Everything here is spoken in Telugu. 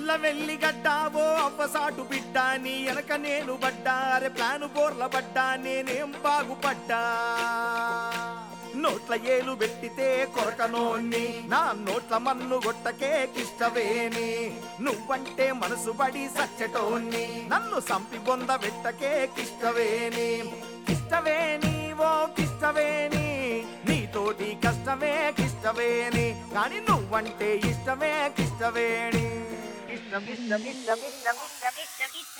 నల్ల వెల్లి గడ్డావో అవ్వసాటు బిడ్డ నీ వెనక నేను పడ్డా అరే ప్లాను బోర్ల పడ్డా నేనేం బాగుపడ్డా నోట్ల ఏలు పెట్టితే కొరకనోన్ని నా నోట్ల మన్ను గొట్టకే కిష్టవేని నువ్వంటే మనసు పడి సచ్చటోన్ని నన్ను సంపి బొంద పెట్టకే కిష్టవేని కిష్టవేని ఓ కిష్టవేని నీతోటి కష్టమే కిష్టవేని కానీ నువ్వంటే ఇష్టమే కిష్టవేణి ఇష్టం ఇష్టం ఇష్టం ఇష్టం ఇష్టం ఇష్టం ఇష్టం